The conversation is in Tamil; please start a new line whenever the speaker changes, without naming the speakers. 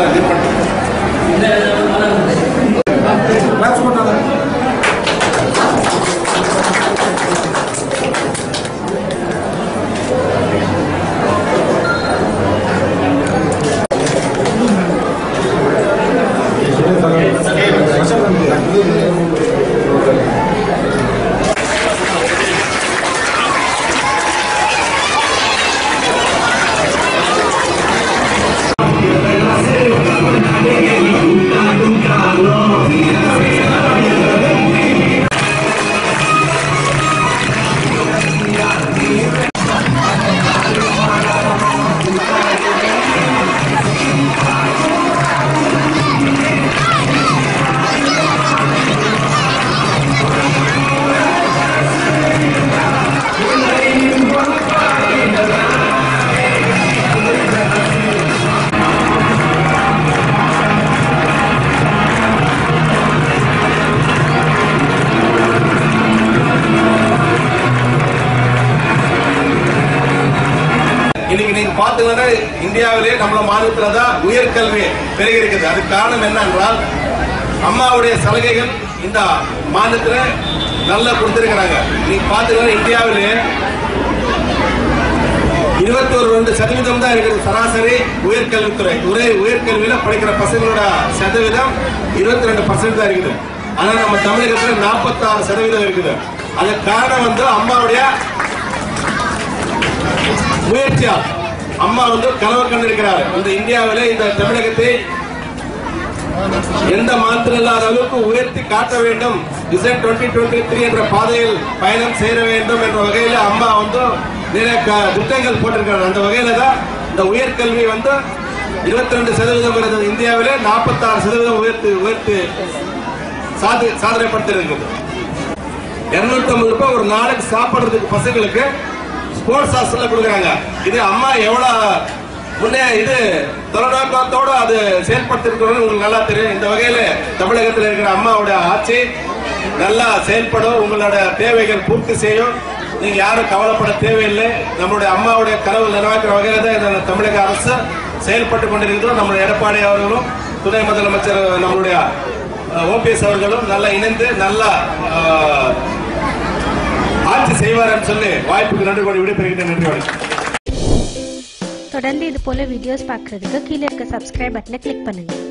நல்லா இது பண்ணுறேன் கிளாப்ஸ் பண்ணாங்க இன்னைக்கு நீங்க பாத்தீங்கன்னா இந்தியாவிலே நம்ம மாநிலத்துல தான் உயர்கல்வி பெருகி இருக்குது அதுக்கு காரணம் என்னன்றால் அம்மாவுடைய சலுகைகள் இந்த மாநிலத்துல நல்லா கொடுத்திருக்கிறாங்க நீங்க பாத்தீங்கன்னா இந்தியாவிலே இருபத்தி ஒரு ரெண்டு சதவீதம் தான் இருக்குது சராசரி உயர்கல்வித்துறை ஒரே உயர்கல்வியில படிக்கிற பசங்களோட சதவீதம் இருபத்தி ரெண்டு பர்சன்ட் தான் இருக்குது ஆனா நம்ம தமிழகத்துல நாற்பத்தாறு சதவீதம் இருக்குது அதுக்கு காரணம் வந்து அம்மாவுடைய முயற்சியா அம்மா வந்து கனவு கண்டிருக்கிறார் இந்த இந்தியாவிலே இந்த தமிழகத்தை எந்த மாத்திரம் இல்லாத அளவுக்கு உயர்த்தி காட்ட வேண்டும் விசன் டுவெண்ட்டி டுவெண்ட்டி த்ரீ என்ற பாதையில் பயணம் செய்ய வேண்டும் என்ற வகையில் அம்மா வந்து நிறைய க- திட்டங்கள் போட்டிருக்கிறார் அந்த வகையில தான் இந்த உயர்கல்வி வந்து இருபத்தி ரெண்டு சதவீதம் இருந்தது இந்தியாவிலே நாற்பத்தாறு சதவீதம் உயர்த்தி உயர்த்தி சாதி சாதனை படுத்திருக்குது இருநூத்தி ஐம்பது ரூபாய் ஒரு நாளைக்கு சாப்பிடுறதுக்கு பசங்களுக்கு ஸ்போர்ட்ஸ் ஹாஸ்டல்ல கொடுக்குறாங்க இது அம்மா எவ்வளவு முன்னே இது தொலைநோக்கத்தோட அது செயல்படுத்திருக்கிறோம் உங்களுக்கு நல்லா தெரியும் இந்த வகையில தமிழகத்தில் இருக்கிற அம்மாவோட ஆட்சி நல்லா செயல்படும் உங்களோட தேவைகள் பூர்த்தி செய்யும் நீங்க யாரும் கவலைப்பட தேவையில்லை நம்மளுடைய அம்மாவுடைய கனவு நிறைவேற்ற வகையில தான் இந்த தமிழக அரசு செயல்பட்டு கொண்டிருக்கிறோம் நம்மளுடைய எடப்பாடி அவர்களும் துணை முதலமைச்சர் நம்மளுடைய ஓபிஎஸ் அவர்களும் நல்லா இணைந்து நல்லா அஹ், ஆட்சி செய்வார் சொல்லி வாய்ப்புக்கு நன்றி கோடி விடைபெறுகின்ற நன்றி வணக்கம்
தொடர்ந்து இது போல வீடியோஸ் பார்க்குறதுக்கு கீழே இருக்க சப்ஸ்கிரைப் பட்டனை கிளிக் பண்ணுங்கள்